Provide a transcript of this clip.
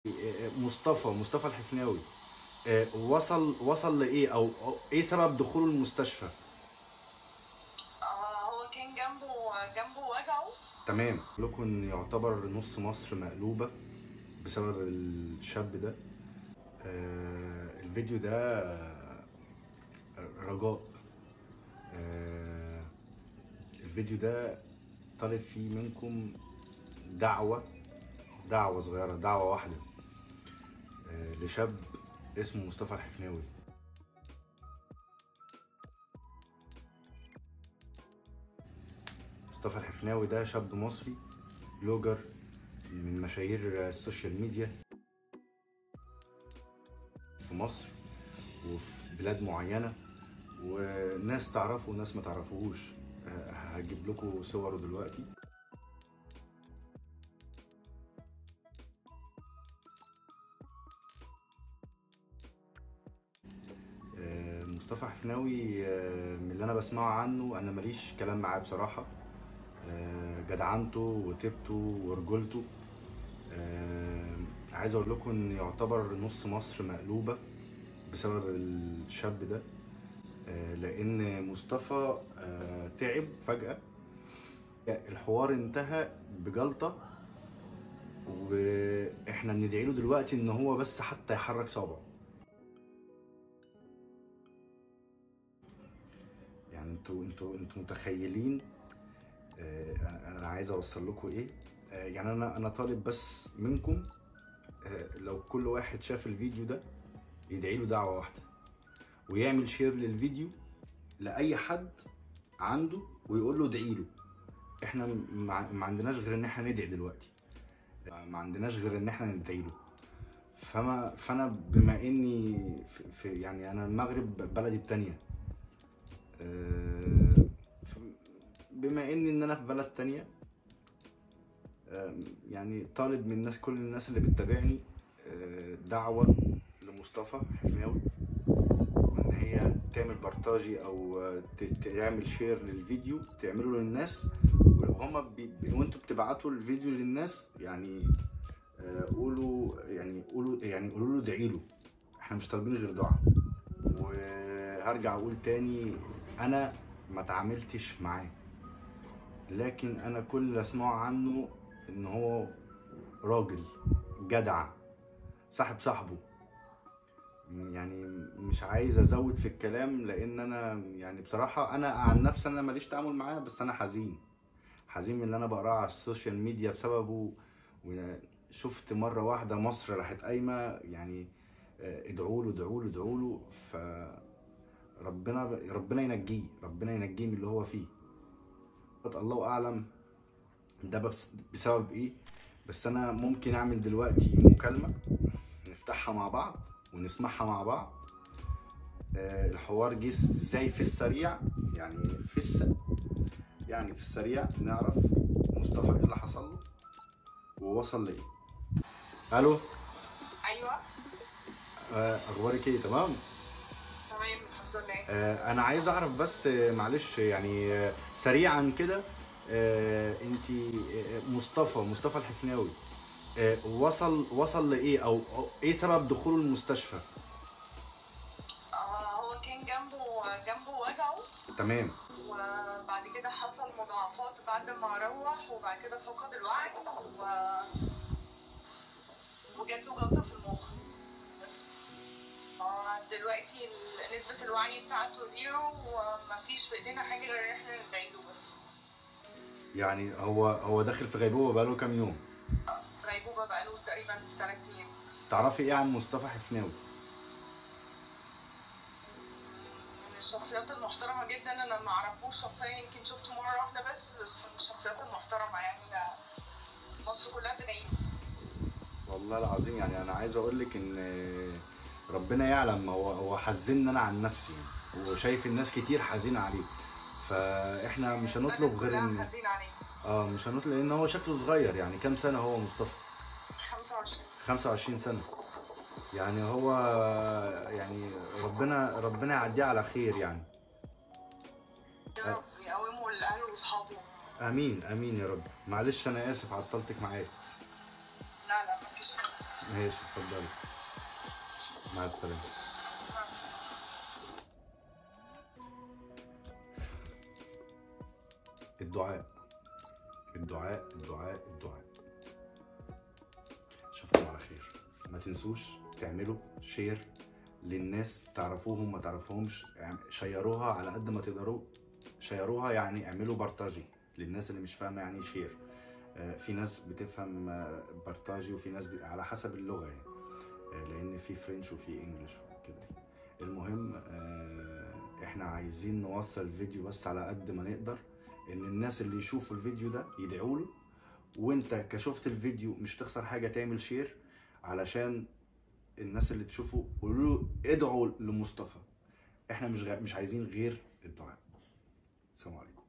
مصطفى مصطفى الحفناوي آه، وصل وصل لايه او أو ايه سبب دخوله المستشفى آه، هو كان جنبه جنبه وجعه تمام لكم ان يعتبر نص مصر مقلوبه بسبب الشاب ده آه، الفيديو ده آه، رجاء آه، الفيديو ده طالب فيه منكم دعوة دعوة صغيرة دعوة واحدة آه، لشاب اسمه مصطفى الحفناوي مصطفى الحفناوي ده شاب مصري بلوجر من مشاهير السوشيال ميديا في مصر وفي بلاد معينة وناس تعرفه وناس ما تعرفوهوش آه، هجيب لكم صوره دلوقتي آه، مصطفى حفناوي آه، من اللي انا بسمعه عنه انا ماليش كلام معاه بصراحه آه، جدعنته وتبته ورجولته آه، عايز اقول لكم ان يعتبر نص مصر مقلوبه بسبب الشاب ده آه، لان مصطفى آه، تعب فجاه الحوار انتهى بجلطه واحنا بندعي له دلوقتي ان هو بس حتى يحرك صابعه يعني انتوا انتوا انتوا متخيلين آه، انا عايز اوصل لكم ايه آه، يعني انا انا طالب بس منكم آه، لو كل واحد شاف الفيديو ده يدعي له دعوه واحده ويعمل شير للفيديو لاي حد عنده ويقول له ادعي له احنا ما ما عندناش غير ان احنا ندعي دلوقتي ما عندناش غير ان احنا ندعي له فما فانا بما اني في, في يعني انا المغرب بلدي التانية آه، ف- بما اني ان انا في بلد تانية آه، يعني طالب من الناس كل الناس اللي بتتابعني آه، دعوة لمصطفى حفناوي وان هي تعمل بارتاجي او آه، ت- تعمل شير للفيديو تعمله للناس وهما بي... بي- وانتوا بتبعتوا الفيديو للناس يعني آه، قولوا يعني قولوا يعني قولوا له ادعي له احنا مش طالبين غير دعاء وهرجع اقول تاني انا ما تعاملتش معاه لكن انا كل اللي اسمعه عنه ان هو راجل جدع صاحب صاحبه يعني مش عايز ازود في الكلام لان انا يعني بصراحه انا عن نفسي انا ماليش تعامل معاه بس انا حزين حزين من اللي انا بقراه على السوشيال ميديا بسببه وشفت مره واحده مصر راحت قايمه يعني آه، ادعوا له ادعوا له ادعوا له ف ربنا ربنا ينجيه ربنا ينجيه من اللي هو فيه الله اعلم ده بس- بسبب ايه بس انا ممكن اعمل دلوقتي مكالمه نفتحها مع بعض ونسمعها مع بعض آه، الحوار جه ازاي في السريع يعني في الس... يعني في السريع نعرف مصطفى ايه اللي حصل له ووصل لايه الو ايوه آه، اخبارك ايه تمام تمام الحمد لله آه، انا عايز اعرف بس آه، معلش يعني آه، سريعا كده انت مصطفى مصطفى الحفناوي آه، وصل وصل لايه او أو ايه سبب دخوله المستشفى آه، هو كان جنبه جنبه وجعه تمام وبعد كده حصل مضاعفات بعد ما روح وبعد كده فقد الوعي و... وجات له جلطة في المخ بس آه، دلوقتي ال- نسبة الوعي بتاعته زيرو ومفيش في ايدينا حاجة غير ان احنا ندعي له بس يعني هو هو داخل في غيبوبه بقاله كام يوم غيبوبة بقاله تقريبا تلات أيام تعرفي ايه عن مصطفى حفناوي من الشخصيات المحترمة جدا أنا ما أعرفوش شخصيا يمكن شفته مرة واحدة بس بس من الشخصيات المحترمة يعني مصر كلها بتدعي له. والله العظيم يعني انا عايز اقول لك ان ربنا يعلم هو هو حزنني انا عن نفسي يعني وشايف الناس كتير حزينه عليه فاحنا مش هنطلب البلد غير كلها ان حزين عليه اه مش هنطلب لان هو شكله صغير يعني كام سنه هو مصطفى 25 25 سنه يعني هو يعني ربنا ربنا يعديه على خير يعني يا رب يقومه لأهله وأصحابه امين امين يا رب معلش انا اسف عطلتك معايا لا لا مفيش ماشي اتفضلي مع السلامه مع السلامة. الدعاء الدعاء الدعاء الدعاء اشوفكم على خير ما تنسوش تعملوا شير للناس تعرفوهم ما تعرفوهمش اعم- شيروها على قد ما تقدروا شيروها يعني اعملوا بارتاجي للناس اللي مش فاهمه يعني شير آه، في ناس بتفهم آه، بارتاجي وفي ناس بي... على حسب اللغه يعني آه، لان في فرنش وفي انجلش وكده المهم آه، احنا عايزين نوصل الفيديو بس على قد ما نقدر ان الناس اللي يشوفوا الفيديو ده يدعوا له وانت كشفت الفيديو مش تخسر حاجه تعمل شير علشان الناس اللي تشوفه قولوا له ادعوا لمصطفى احنا مش غ... مش عايزين غير الدعاء السلام عليكم